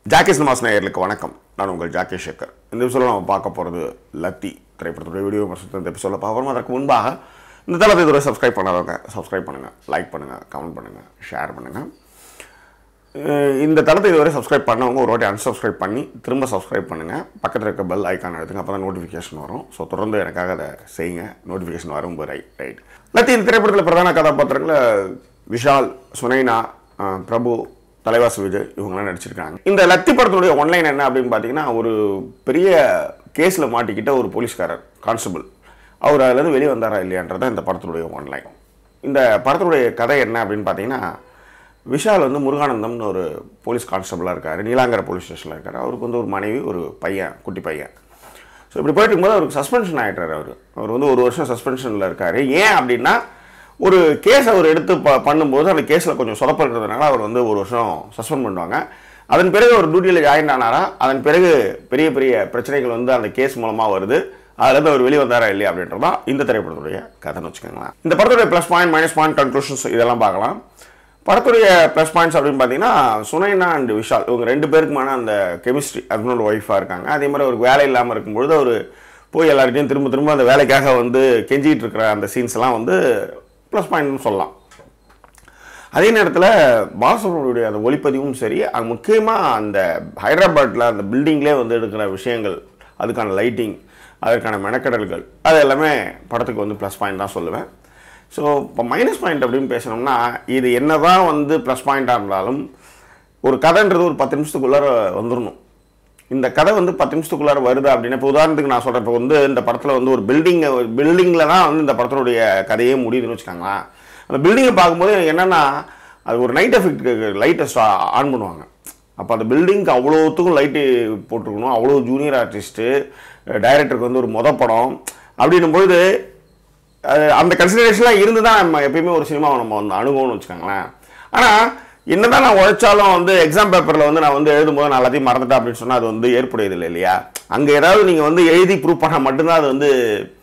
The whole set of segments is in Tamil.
ஜாக்கேஸ் நமாஸ் நேயர்களுக்கு வணக்கம் நான் உங்கள் ஜாக்கேஷ் சேகர் இந்த எபிசோட நம்ம பார்க்க போகிறது லத்தி திரைப்படத்துடைய வீடியோ விமர்சனத்தை இந்த எபிசோட பார்க்குறோம் அதற்கு முன்பாக இந்த தளத்தை இதுவரை சப்ஸ்கிரைப் பண்ணாதவங்க சப்ஸ்கிரைப் பண்ணுங்கள் லைக் பண்ணுங்கள் கமெண்ட் பண்ணுங்கள் ஷேர் பண்ணுங்கள் அஹ் இந்த தளத்தை இதுவரை சப்ஸ்கிரைப் பண்ணவங்க ஒரு வாட்டி unsubscribe பண்ணி திரும்ப சப்ஸ்கிரைப் பண்ணுங்கள் பக்கத்தில் இருக்க பெல் ஐக்கான் எடுத்துங்க அப்போ தான் நோட்டிஃபிகேஷன் வரும் ஸோ தொடர்ந்து எனக்காக அதை செய்யுங்க நோட்டிஃபிகேஷன் வரும்போது ரைட் ரைட் லத்தி இந்த திரைப்படத்தில் பிரதான கதாபாத்திரங்களை விஷால் சுனைனா அஹ் பிரபு தலைவாசு விஜய் இவங்கெல்லாம் நடிச்சிருக்காங்க இந்த லத்தி படத்துடைய ஒன்லைன் என்ன அப்படின்னு பார்த்தீங்கன்னா ஒரு பெரிய கேஸில் மாட்டிக்கிட்ட ஒரு போலீஸ்காரர் கான்ஸ்டபிள் அவர் அதுலேருந்து வெளியே வந்தாரா இல்லையான்றதான் இந்த படத்துடைய ஒன்லைன் இந்த படத்துடைய கதை என்ன அப்படின்னு பார்த்தீங்கன்னா விஷால் வந்து முருகானந்தம்னு ஒரு போலீஸ் கான்ஸ்டபிளாக இருக்கார் நீலாங்கர போலீஸ் ஸ்டேஷனில் இருக்கார் அவருக்கு வந்து ஒரு மனைவி ஒரு பையன் குட்டி பையன் ஸோ இப்படி போயிட்டு இருக்கும்போது அவருக்கு சஸ்பென்ஷன் ஆகிட்டார் அவர் அவர் வந்து ஒரு வருஷம் சஸ்பென்ஷனில் இருக்கார் ஏன் அப்படின்னா ஒரு கேஸ் அவர் எடுத்து ப பண்ணும்போது அந்த கேஸில் கொஞ்சம் சொதப்படுறதுனால அவர் வந்து ஒரு வருஷம் சஸ்பெண்ட் பண்ணுவாங்க அதன் பிறகு ஒரு டியூட்டியில் ஜாயின் ஆனாரா அதன் பிறகு பெரிய பெரிய பிரச்சனைகள் வந்து அந்த கேஸ் மூலமாக வருது அதுலேருந்து அவர் வெளியே வந்தாரா இல்லையா அப்படின்றது தான் இந்த திரைப்படத்துடைய கதைன்னு வச்சுக்கோங்களேன் இந்த படத்துடைய plus point minus point conclusions இதெல்லாம் பார்க்கலாம் படத்துடைய ப்ளஸ் பாயிண்ட்ஸ் அப்படின்னு பார்த்தீங்கன்னா சுனைனா அண்ட் விஷால் இவங்க ரெண்டு பேருக்குமான அந்த கெமிஸ்ட்ரி ஹஸ்பண்ட் ஒய்ஃபாக இருக்காங்க அதே மாதிரி அவருக்கு வேலை இல்லாமல் இருக்கும்பொழுது அவர் போய் எல்லார்கிட்டையும் திரும்ப திரும்ப அந்த வேலைக்காக வந்து கெஞ்சிட்டு இருக்கிற அந்த சீன்ஸ் எல்லாம் வந்து ப்ளஸ் பாயிண்ட்னு சொல்லலாம் அதே நேரத்தில் பாலசுப்ரமணியுடைய அந்த ஒளிப்பதிவும் சரி அது முக்கியமாக அந்த ஹைதராபாத்தில் அந்த பில்டிங்லேயே வந்து எடுக்கிற விஷயங்கள் அதுக்கான லைட்டிங் அதற்கான மெனக்கடல்கள் அது எல்லாமே படத்துக்கு வந்து ப்ளஸ் பாயிண்ட் தான் சொல்லுவேன் ஸோ இப்போ மைனஸ் பாயிண்ட் அப்படின்னு பேசணும்னா இது என்ன தான் வந்து ப்ளஸ் பாயிண்ட்டாக இருந்தாலும் ஒரு கதைன்றது ஒரு பத்து நிமிஷத்துக்குள்ளார வந்துடணும் இந்த கதை வந்து பத்து நிமிஷத்துக்குள்ளார வருது அப்படின்னா இப்போ உதாரணத்துக்கு நான் சொல்கிறேன் இப்போ வந்து இந்த படத்தில் வந்து ஒரு பில்டிங் பில்டிங்கில் தான் வந்து இந்த படத்தினுடைய கதையே முடியுதுன்னு வச்சுக்கோங்களேன் அந்த பில்டிங்கை பார்க்கும்போது எனக்கு என்னென்னா அது ஒரு நைட் எஃபெக்ட் லைட்டை ஆன் பண்ணுவாங்க அப்போ அந்த பில்டிங்க்கு அவ்வளோத்துக்கும் லைட்டு போட்டிருக்கணும் அவ்வளோ ஜூனியர் ஆர்டிஸ்ட்டு டைரக்டருக்கு வந்து ஒரு மொத படம் அப்படின்னும் பொழுது அது அந்த கன்சிடரேஷன்லாம் இருந்து தான் நம்ம எப்பயுமே ஒரு சினிமாவை நம்ம வந்து அணுகுவோம்னு வச்சுக்கோங்களேன் ஆனால் என்னதான் நான் உழைச்சாலும் வந்து எக்ஸாம் பேப்பரில் வந்து நான் வந்து எழுதும்போது நான் எல்லாத்தையும் மறந்துட்டேன் அப்படின்னு சொன்னால் அது வந்து ஏற்புடையது இல்லையா அங்கே ஏதாவது நீங்கள் வந்து எழுதி ப்ரூவ் பண்ணால் மட்டும்தான் அது வந்து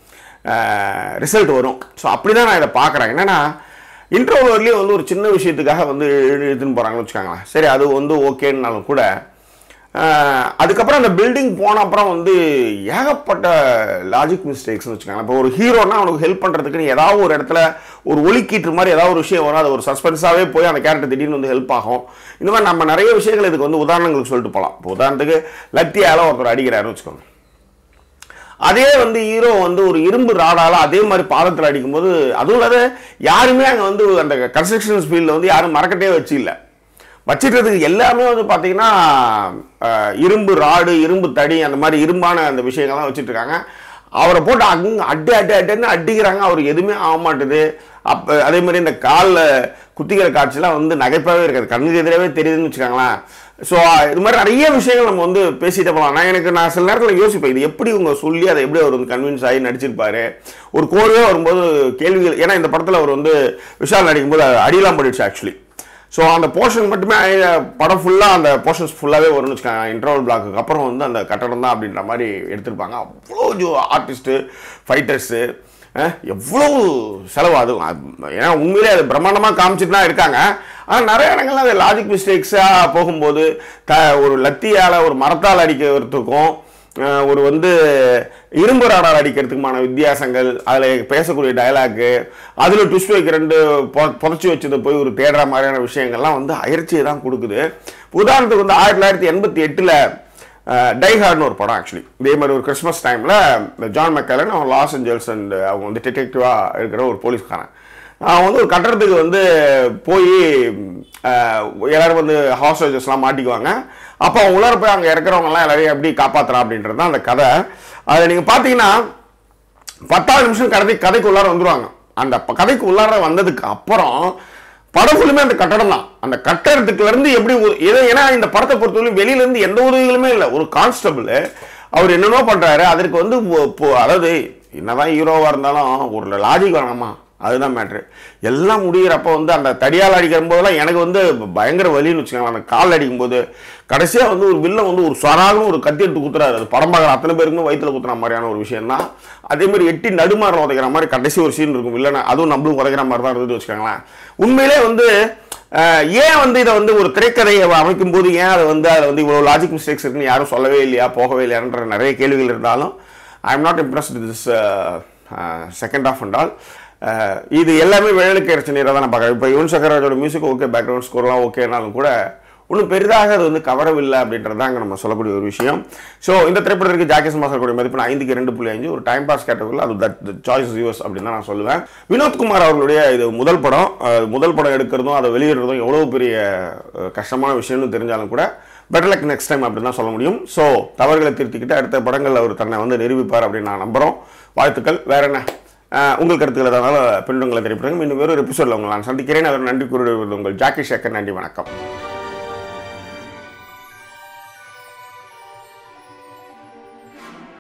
ரிசல்ட் வரும் ஸோ அப்படி தான் நான் இதை பார்க்குறேன் என்னென்னா இன்ட்ரோவர்லேயே வந்து ஒரு சின்ன விஷயத்துக்காக வந்து எழு- எழுதுன்னு போகிறாங்கன்னு வச்சுக்கோங்களேன் சரி அது வந்து ஓகேன்னாலும் கூட ஆஹ், அதுக்கப்புறம் அந்த பில்டிங் போன அப்புறம் வந்து ஏகப்பட்ட லாஜிக் மிஸ்டேக்ஸ்னு வச்சுக்கோங்களேன் இப்போ ஒரு ஹீரோனா அவனுக்கு ஹெல்ப் பண்ணுறதுக்குன்னு ஏதாவது ஒரு இடத்துல ஒரு ஒலிக்கீட்டு மாதிரி ஏதாவது ஒரு விஷயம் வரும் அது ஒரு சஸ்பென்ஸாகவே போய் அந்த கேரக்டர் திடீர்னு வந்து ஹெல்ப் ஆகும் இந்த மாதிரி நம்ம நிறைய விஷயங்கள் இதுக்கு வந்து உதாரணங்களுக்கு சொல்லிட்டு போகலாம் இப்போ உதாரணத்துக்கு லத்தியால ஒருத்தர் அடிக்கிறாருன்னு வச்சுக்கோங்க அதே வந்து ஹீரோ வந்து ஒரு இரும்பு ராடால அதே மாதிரி பாதத்தில் அடிக்கும்போது அதுவும் இல்லாத யாருமே அங்கே வந்து அந்த கன்ஸ்ட்ரக்ஷன் ஃபீல்டில் வந்து யாரும் மறக்கட்டே வச்சு இல்லை வச்சிட்டதுக்கு எல்லாமே வந்து பார்த்தீங்கன்னா அஹ், இரும்பு ராடு இரும்பு தடி அந்த மாதிரி இரும்பான அந்த விஷயங்கள்லாம் வச்சுட்டு இருக்காங்க அவரை போட்டு அங்க அடி அடி அடின்னு அடிக்கிறாங்க அவர் எதுவுமே ஆக மாட்டுது அப்போ அதே மாதிரி இந்த காலில் குத்திக்கிற காட்சிலாம் வந்து நகைப்பாகவே இருக்காது கண்ணுக்கு எதிராகவே தெரியுதுன்னு வச்சுக்கோங்களேன் ஸோ இது மாதிரி நிறைய விஷயங்கள் நம்ம வந்து பேசிட்டே போகலாம் நான் எனக்கு நான் சில நேரத்தில் யோசிப்பேன் இது எப்படி உங்க சொல்லி அதை எப்படி அவர் வந்து கன்வின்ஸ் ஆகி நடிச்சிருப்பாரு ஒரு கோர்வையாக வரும்போது கேள்விகள் ஏன்னா இந்த படத்தில் அவர் வந்து விஷால் நடிக்கும்போது அடியெல்லாம் பண்ணிடுச்சு ஆக்சுவலி ஸோ அந்த போர்ஷன் மட்டுமே அஹ், படம் ஃபுல்லாக அந்த போர்ஷன்ஸ் ஃபுல்லாகவே வரும்னு வச்சுக்கோங்க இன்டர்வல் பிளாக்கு அப்புறம் வந்து அந்த கட்டடம் தான் அப்படின்ற மாதிரி எடுத்திருப்பாங்க அவ்வளோ ஜோ ஆர்டிஸ்ட்டு ஃபைட்டர்ஸு எவ்வளோ செலவு அது அது- ஏன்னா உண்மையிலே அது பிரம்மாண்டமாக காமிச்சிட்டு தான் இருக்காங்க ஆனால் நிறைய இடங்கள்ல அது லாஜிக் மிஸ்டேக்ஸாக போகும்போது த ஒரு லத்தியால் ஒரு மரத்தால் அடிக்கிறதுக்கும் அஹ், ஒரு வந்து இரும்பு ராடார் அடிக்கிறதுக்குமான வித்தியாசங்கள் அதில் பேசக்கூடிய டயலாக்கு அதில் ட்விஸ்ட் வைக்க ரெண்டு பொ- புதைச்சி வச்சது போய் ஒரு தேடுற மாதிரியான விஷயங்கள்லாம் வந்து அயற்சியை தான் கொடுக்குது உதாரணத்துக்கு வந்து ஆயிரத்தி தொள்ளாயிரத்தி எண்பத்தி எட்டில் டைஹார்ட்னு ஒரு படம் ஆக்சுவலி இதே மாதிரி ஒரு கிறிஸ்மஸ் டைமில் ஜான் மெக்கலன் அவன் லாஸ் ஏஞ்சல்ஸ் அண்ட் அவங்க வந்து டிடெக்டிவாக இருக்கிற ஒரு போலீஸ்காரன் அவன் வந்து ஒரு கட்டடத்துக்கு வந்து போய் எல்லாரும் வந்து ஹாஸ்டேஜஸ்லாம் மாட்டிக்குவாங்க அப்போ அவங்க உள்ளார போய் அங்கே இறக்குறவங்கலாம் எல்லாரையும் எப்படி காப்பாற்றுறான் அப்படின்றது தான் அந்த கதை அதில் நீங்கள் பார்த்தீங்கன்னா பத்தாவது நிமிஷம் கதை கதைக்கு உள்ளார வந்துருவாங்க அந்த ப- கதைக்கு உள்ளார வந்ததுக்கு அப்புறம் படம் ஃபுல்லுமே அந்த கட்டடம் தான் அந்த கட்டடத்துக்குல இருந்து எப்படி ஒரு- ஏதோ ஏன்னா இந்த படத்தை பொறுத்தவரை வெளியில இருந்து எந்த உதவிகளுமே இல்லை ஒரு கான்ஸ்டபிள் அவர் என்னென்னோ பண்றாரு அதற்கு வந்து ஒ- பொ- அதாவது என்னதான் ஹீரோவா இருந்தாலும் ஒரு லாஜிக் வேணாமா அதுதான் மேட்ரு எல்லாம் முடிகிறப்ப வந்து அந்த தடியால் அடிக்கிற போதெல்லாம் எனக்கு வந்து பயங்கர வலின்னு வச்சுக்கோங்களேன் அந்த கால் அடிக்கும்போது கடைசியாக வந்து ஒரு வில்லன் வந்து ஒரு சொராகணும் ஒரு கத்தி எடுத்து குத்துறாரு அது படம் பார்க்குற அத்தனை பேருக்குமே வயிற்றுல குத்துற மாதிரியான ஒரு விஷயம் தான் அதே மாதிரி எட்டி நடுமாரில் உதைக்கிற மாதிரி கடைசி ஒரு சீன் இருக்கும் வில்லனை அதுவும் நம்மளும் உதைக்கிற மாதிரி தான் இருந்துட்டு வச்சுக்கோங்களேன் உண்மையிலே வந்து அஹ், ஏன் வந்து இதை வந்து ஒரு திரைக்கதையை அமைக்கும் போது ஏன் அதை வந்து அதில் வந்து இவ்வளோ லாஜிக் மிஸ்டேக்ஸ் இருக்குன்னு யாரும் சொல்லவே இல்லையா போகவே இல்லையான்ற நிறைய கேள்விகள் இருந்தாலும் I am not impressed this second half and all இது எல்லாமே விழலுக்கு இறைச்ச நீராக தான் நான் பார்க்குறேன் இப்போ யுவன் சக்கராஜோட மியூசிக் ஓகே பேக்ரவுண்ட் ஸ்கோர்லாம் ஓகேனாலும் கூட ஒன்றும் பெரிதாக அது வந்து கவரவில்லை அப்படின்றது தான் நம்ம சொல்லக்கூடிய ஒரு விஷயம் ஸோ இந்த திரைப்படத்திற்கு ஜாக்கேஸ் மாஸ்டர் கூடிய மதிப்பு நான் ஐந்துக்கு ரெண்டு புள்ளி அஞ்சு ஒரு டைம் பாஸ் கேட்டகரியில் அது தட் சாய்ஸ் யூஸ் அப்படின்னு தான் நான் சொல்லுவேன் வினோத்குமார் அவர்களுடைய இது முதல் படம் அஹ், முதல் படம் எடுக்கிறதும் அதை வெளியிடுறதும் எவ்வளோ பெரிய அஹ், கஷ்டமான விஷயம்னு தெரிஞ்சாலும் கூட பெட்டர் லக் நெக்ஸ்ட் டைம் அப்படின்னு தான் சொல்ல முடியும் ஸோ தவறுகளை திருத்திக்கிட்டு அடுத்த படங்களில் அவர் தன்னை வந்து நிரூபிப்பார் அப்படின்னு நான் நம்புகிறோம் வாழ்த்துக்கள் வேற என்ன அஹ், உங்கள் கருத்துக்கள் அதனால் பின்னங்களை தெரிவிப்படுங்க இன்னும் வேறொரு எபிசோடில் உங்களை நான் சந்திக்கிறேன் அவர் நன்றி கூறுவது உங்கள் ஜாக்கி சேகர் நன்றி வணக்கம்